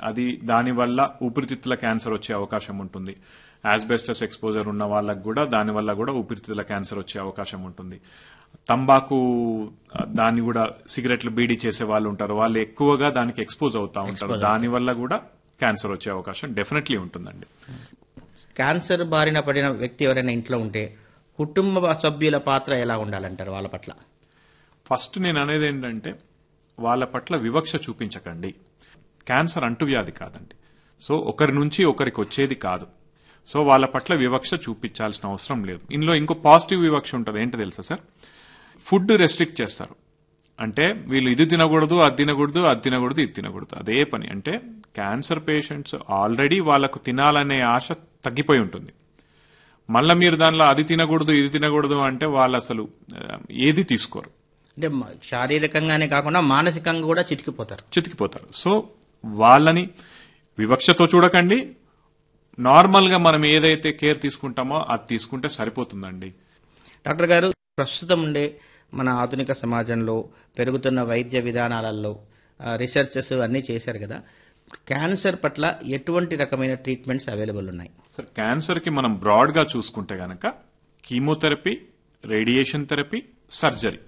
అది దానివల్ల ఊపిరితిత్తుల క్యాన్సర్ వచ్చే అవకాశం ఉంటుంది యాస్బెస్టస్ ఎక్స్పోజర్ ఉన్న వాళ్ళకు కూడా దానివల్ల కూడా ఊపిరితిత్తుల క్యాన్సర్ వచ్చే అవకాశం ఉంటుంది తంబాకు ఆ, దాన్ని కూడా సిగరెట్లు బీడీ చేసే వాళ్ళు ఉంటారు వాళ్ళు ఎక్కువగా దానికి ఎక్స్పోజ్ అవుతా ఉంటారు దానివల్ల కూడా క్యాన్సర్ వచ్చే అవకాశం డెఫినెట్లీ ఉంటుందండి క్యాన్సర్ బారిన పడిన వ్యక్తి ఎవరైనా ఇంట్లో ఉంటే కుటుంబ సభ్యుల పాత్ర ఎలా ఉండాలంటారు వాళ్ళ పట్ల ఫస్ట్ నేను అనేది ఏంటంటే వాళ్ళ పట్ల వివక్ష చూపించకండి క్యాన్సర్ అంటువ్యాధి కాదండి సో ఒకరి నుంచి ఒకరికి వచ్చేది కాదు సో వాళ్ళ పట్ల వివక్ష చూపించాల్సిన అవసరం లేదు ఇందులో ఇంకో పాజిటివ్ వివక్ష ఉంటుంది ఏంటో తెలుసా సార్ ఫుడ్ రెస్ట్రిక్ట్ చేస్తారు అంటే వీళ్ళు ఇది తినకూడదు అది తినకూడదు అది తినకూడదు ఇది తినకూడదు అదే పని అంటే క్యాన్సర్ పేషెంట్స్ ఆల్రెడీ వాళ్ళకు తినాలనే ఆశ తగ్గిపోయి ఉంటుంది మళ్ళీ మీరు దానిలో అది తినకూడదు ఇది తినకూడదు అంటే వాళ్ళు అసలు ఆ, ఏది తీసుకోరు అంటే మ- శారీరకంగానే కాకుండా మానసికంగా కూడా చితికిపోతారు చితికిపోతారు సో వాళ్ళని వివక్షతో చూడకండి నార్మల్ గా మనం ఏదైతే కేర్ తీసుకుంటామో అది తీసుకుంటే సరిపోతుందండి డాక్టర్ గారు ప్రస్తుతం ఉండే మన ఆధునిక సమాజంలో పెరుగుతున్న వైద్య విధానాలలో ఆ, రీసెర్చెస్ అన్నీ చేశారు కదా క్యాన్సర్ పట్ల ఎటువంటి రకమైన ట్రీట్మెంట్స్ అవైలబుల్ ఉన్నాయి సార్ క్యాన్సర్ కి మనం బ్రాడ్ గా చూసుకుంటే గనక కీమోథెరపీ రేడియేషన్ థెరపీ సర్జరీ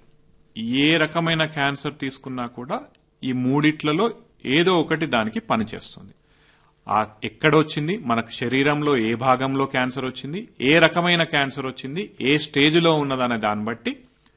ఏ రకమైన క్యాన్సర్ తీసుకున్నా కూడా ఈ మూడిట్లలో ఏదో ఒకటి దానికి పనిచేస్తుంది ఆ ఎక్కడొచ్చింది మనకు శరీరంలో ఏ భాగంలో క్యాన్సర్ వచ్చింది ఏ రకమైన క్యాన్సర్ వచ్చింది ఏ స్టేజ్లో ఉన్నదనే దాన్ని బట్టి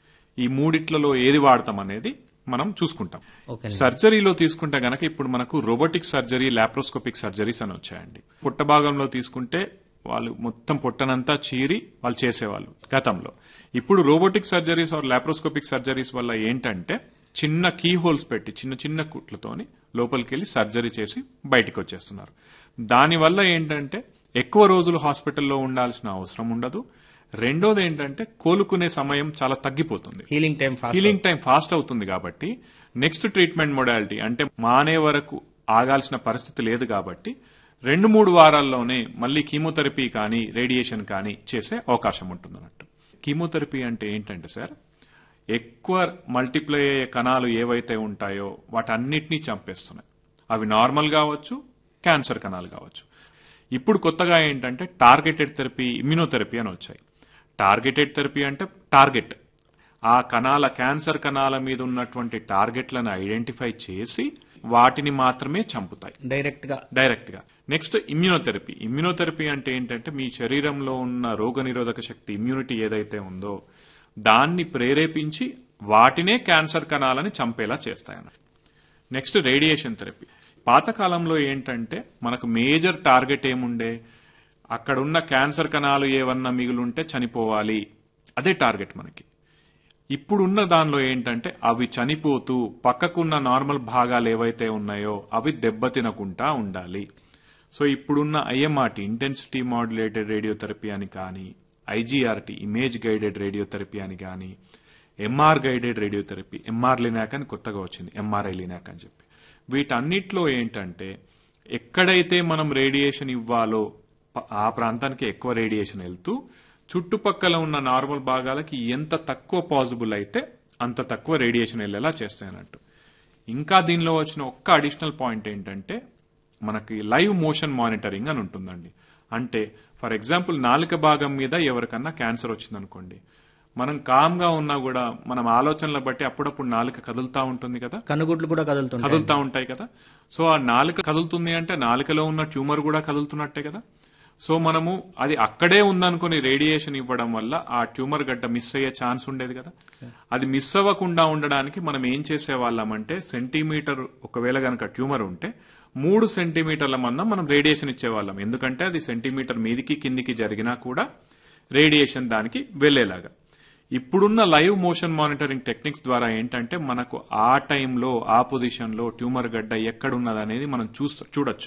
ఈ మూడిట్లలో ఏది వాడతాం అనేది మనం చూసుకుంటాం ఓకే సర్జరీలో తీసుకుంటే గనక ఇప్పుడు మనకు రోబోటిక్ సర్జరీ లాప్రోస్కోపిక్ సర్జరీస్ అని వచ్చాయండి పుట్ట భాగంలో తీసుకుంటే వాళ్ళు మొత్తం పొట్టనంతా చీరి వాళ్ళు చేసేవాళ్ళు గతంలో ఇప్పుడు robotic surgeries or laparoscopic surgeries వల్ల ఏంటంటే చిన్న కీ హోల్స్ పెట్టి చిన్న చిన్న కుట్లతోని లోపలికి వెళ్ళి సర్జరీ చేసి బయటికి వచ్చేస్తున్నారు దానివల్ల ఏంటంటే ఎక్కువ రోజులు హాస్పిటల్లో ఉండాల్సిన అవసరం ఉండదు రెండోది ఏంటంటే కోలుకునే సమయం చాలా తగ్గిపోతుంది healing time fast healing time fast అవుతుంది కాబట్టి నెక్స్ట్ ట్రీట్మెంట్ మొడాలిటీ అంటే మానే వరకు ఆగాల్సిన పరిస్థితి లేదు కాబట్టి రెండు మూడు వారాల్లోనే మళ్ళీ కీమోథెరపీ కానీ రేడియేషన్ కానీ చేసే అవకాశం ఉంటుంది అన్నట్టు కీమోథెరపీ అంటే ఏంటంటే సార్ ఎక్కువ మల్టిప్లై అయ్యే కణాలు ఏవైతే ఉంటాయో వాటన్నిటినీ చంపేస్తున్నాయి అవి నార్మల్ కావచ్చు క్యాన్సర్ కణాలు కావచ్చు ఇప్పుడు కొత్తగా ఏంటంటే టార్గెటెడ్ థెరపీ ఇమ్యూనోథెరపీ అని వచ్చాయి టార్గెటెడ్ థెరపీ అంటే టార్గెట్ ఆ కణాల క్యాన్సర్ కణాల మీద ఉన్నటువంటి టార్గెట్లను ఐడెంటిఫై చేసి వాటిని మాత్రమే చంపుతాయి డైరెక్ట్ గా డైరెక్ట్ గా నెక్స్ట్ ఇమ్యూనోథెరపీ ఇమ్యూనోథెరపీ అంటే ఏంటంటే మీ శరీరంలో ఉన్న రోగనిరోధక శక్తి ఇమ్యూనిటీ ఏదైతే ఉందో దాన్ని ప్రేరేపించి వాటినే క్యాన్సర్ కణాలని చంపేలా చేస్తాయన్న నెక్స్ట్ రేడియేషన్ థెరపీ పాతకాలంలో ఏంటంటే మనకు మేజర్ టార్గెట్ ఏముండే అక్కడ ఉన్న క్యాన్సర్ కణాలు ఏవన్నా మిగులుంటే చనిపోవాలి అదే టార్గెట్ మనకి ఇప్పుడున్న దానిలో ఏంటంటే అవి చనిపోతూ పక్కకున్న నార్మల్ భాగాలు ఏవైతే ఉన్నాయో అవి దెబ్బతినకుండా ఉండాలి సో ఇప్పుడున్న ఐఎంఆర్టీ ఇంటెన్సిటీ మాడ్యులేటెడ్ రేడియోథెరపీ అని కానీ ఐజీఆర్టీ ఇమేజ్ గైడెడ్ రేడియోథెరపీ అని కానీ MR guided radiotherapy MR linac అని కొత్తగా వచ్చింది ఎంఆర్ఐ లినాక్ అని చెప్పి వీటన్నిటిలో ఏంటంటే ఎక్కడైతే మనం రేడియేషన్ ఇవ్వాలో ప- ఆ ప్రాంతానికి ఎక్కువ రేడియేషన్ వెళ్తూ చుట్టుపక్కల ఉన్న నార్మల్ భాగాలకి ఎంత తక్కువ పాసిబుల్ అయితే అంత తక్కువ రేడియేషన్ వెళ్ళేలా చేస్తాయన్నట్టు ఇంకా దీనిలో వచ్చిన ఒక్క అడిషనల్ పాయింట్ ఏంటంటే మనకి లైవ్ మోషన్ మానిటరింగ్ అని ఉంటుందండి అంటే ఫర్ ఎగ్జాంపుల్ నాలుక భాగం మీద ఎవరికన్నా క్యాన్సర్ వచ్చిందనుకోండి మనం కామ్గా ఉన్నా కూడా మనం ఆలోచనల బట్టి అప్పుడప్పుడు నాలుక కదులుతా ఉంటుంది కదా కనుగుడ్లు కూడా కదులుతుంటాయి కదులుతా ఉంటాయి కదా సో ఆ నాలుక కదులుతుంది అంటే నాలుకలో ఉన్న ట్యూమర్ కూడా కదులుతున్నట్టే కదా సో మనము అది అక్కడే ఉందనుకుని రేడియేషన్ ఇవ్వడం వల్ల ఆ ట్యూమర్ గడ్డ మిస్ అయ్యే ఛాన్స్ ఉండేది కదా అది మిస్ అవ్వకుండా ఉండడానికి మనం ఏం చేసేవాళ్ళమంటే సెంటీమీటర్ ఒకవేళ గనక ట్యూమర్ ఉంటే మూడు సెంటీమీటర్ల మందం మనం రేడియేషన్ ఇచ్చేవాళ్ళం ఎందుకంటే అది సెంటీమీటర్ మీదికి కిందికి జరిగినా కూడా రేడియేషన్ దానికి వెళ్లేలాగా ఇప్పుడున్న లైవ్ మోషన్ మానిటరింగ్ టెక్నిక్స్ ద్వారా ఏంటంటే మనకు ఆ టైంలో ఆ పొజిషన్లో ట్యూమర్ గడ్డ ఎక్కడున్నది అనేది మనం చూస్తూ చూడొచ్చు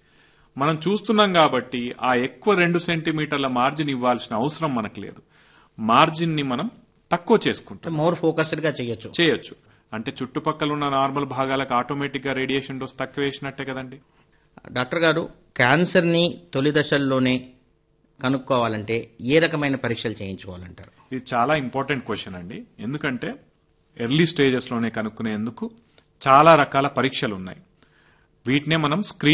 మనం చూస్తున్నాం కాబట్టి ఆ ఎక్కువ రెండు సెంటీమీటర్ల మార్జిన్ ఇవ్వాల్సిన అవసరం మనకు లేదు మార్జిన్ ని మనం తక్కువ చేసుకుంటాం మోర్ ఫోకస్డ్ గా చేయొచ్చు చేయొచ్చు అంటే చుట్టుపక్కల ఉన్న నార్మల్ భాగాలకు ఆటోమేటిక్ గా రేడియేషన్ డోస్ తక్కువ వేసినట్టే కదండి డాక్టర్ గారు క్యాన్సర్ ని తొలి దశల్లోనే కనుక్కోవాలంటే ఏ రకమైన పరీక్షలు చేయించుకోవాలంటారు ఇది చాలా ఇంపార్టెంట్ క్వశ్చన్ అండి ఎందుకంటే ఎర్లీ స్టేజెస్ లోనే కనుక్కునేందుకు చాలా రకాల పరీక్షలు ఉన్నాయి వీటినే మనం స్క్రీన్